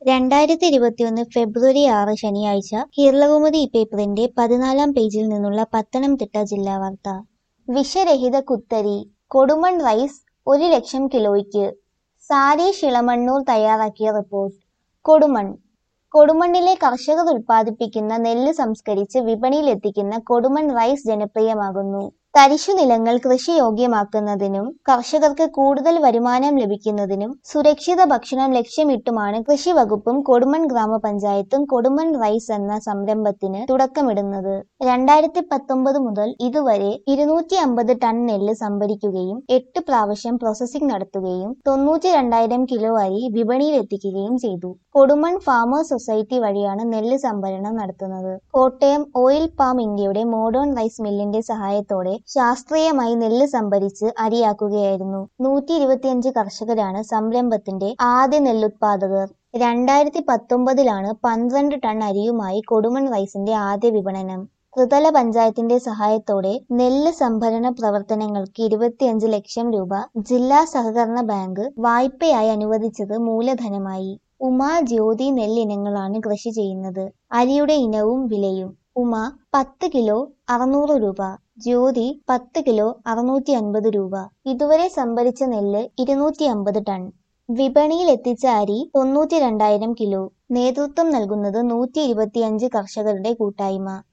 രണ്ടായിരത്തി ഇരുപത്തിയൊന്ന് ഫെബ്രുവരി ആറ് ശനിയാഴ്ച കേരളകൗമുദി പേപ്പറിന്റെ പതിനാലാം പേജിൽ നിന്നുള്ള പത്തനംതിട്ട ജില്ലാ വാർത്ത വിഷരഹിത കുത്തരി കൊടുമൺ റൈസ് ഒരു ലക്ഷം കിലോയ്ക്ക് സാരീഷ് ഇളമണ്ണൂർ തയ്യാറാക്കിയ റിപ്പോർട്ട് കൊടുമൺ കൊടുമണ്ണിലെ കർഷകർ ഉൽപ്പാദിപ്പിക്കുന്ന നെല്ല് സംസ്കരിച്ച് വിപണിയിലെത്തിക്കുന്ന കൊടുമൺ റൈസ് ജനപ്രിയമാകുന്നു തരിശു നിലങ്ങൾ കൃഷിയോഗ്യമാക്കുന്നതിനും കർഷകർക്ക് കൂടുതൽ വരുമാനം ലഭിക്കുന്നതിനും സുരക്ഷിത ഭക്ഷണം ലക്ഷ്യമിട്ടുമാണ് കൃഷി വകുപ്പും കൊടുമൺ ഗ്രാമപഞ്ചായത്തും കൊടുമൺ റൈസ് എന്ന സംരംഭത്തിന് തുടക്കമിടുന്നത് രണ്ടായിരത്തി പത്തൊമ്പത് മുതൽ ഇതുവരെ ഇരുന്നൂറ്റി അമ്പത് ടൺ നെല്ല് സംഭരിക്കുകയും എട്ട് പ്രാവശ്യം പ്രോസസ്സിംഗ് നടത്തുകയും തൊണ്ണൂറ്റി രണ്ടായിരം കിലോ അരി വിപണിയിലെത്തിക്കുകയും ചെയ്തു കൊടുമൺ ഫാമേഴ്സ് സൊസൈറ്റി വഴിയാണ് നെല്ല് സംഭരണം നടത്തുന്നത് കോട്ടയം ഓയിൽ പാം ഇന്ത്യയുടെ മോഡേൺ റൈസ് മില്ലിന്റെ സഹായത്തോടെ ശാസ്ത്രീയമായി നെല്ല് സംഭരിച്ച് അരിയാക്കുകയായിരുന്നു നൂറ്റി ഇരുപത്തിയഞ്ച് കർഷകരാണ് സംരംഭത്തിന്റെ ആദ്യ നെല്ലുത്പാദകർ രണ്ടായിരത്തി പത്തൊമ്പതിലാണ് പന്ത്രണ്ട് ടൺ അരിയുമായി കൊടുമൺ റൈസിന്റെ ആദ്യ വിപണനം ത്രിതല പഞ്ചായത്തിന്റെ സഹായത്തോടെ നെല്ല് സംഭരണ പ്രവർത്തനങ്ങൾക്ക് ഇരുപത്തിയഞ്ച് ലക്ഷം രൂപ ജില്ലാ സഹകരണ ബാങ്ക് വായ്പയായി അനുവദിച്ചത് മൂലധനമായി ഉമ ജ്യോതി നെല്ലിനങ്ങളാണ് കൃഷി ചെയ്യുന്നത് അരിയുടെ ഇനവും വിലയും ഉമ പത്ത് കിലോ അറുന്നൂറ് രൂപ ജ്യോതി പത്ത് കിലോ അറുന്നൂറ്റി അൻപത് രൂപ ഇതുവരെ സംഭരിച്ച നെല്ല് ഇരുന്നൂറ്റി അമ്പത് ടൺ വിപണിയിൽ എത്തിച്ച അരി തൊണ്ണൂറ്റി രണ്ടായിരം കിലോ നേതൃത്വം നൽകുന്നത് നൂറ്റി ഇരുപത്തിയഞ്ച് കർഷകരുടെ കൂട്ടായ്മ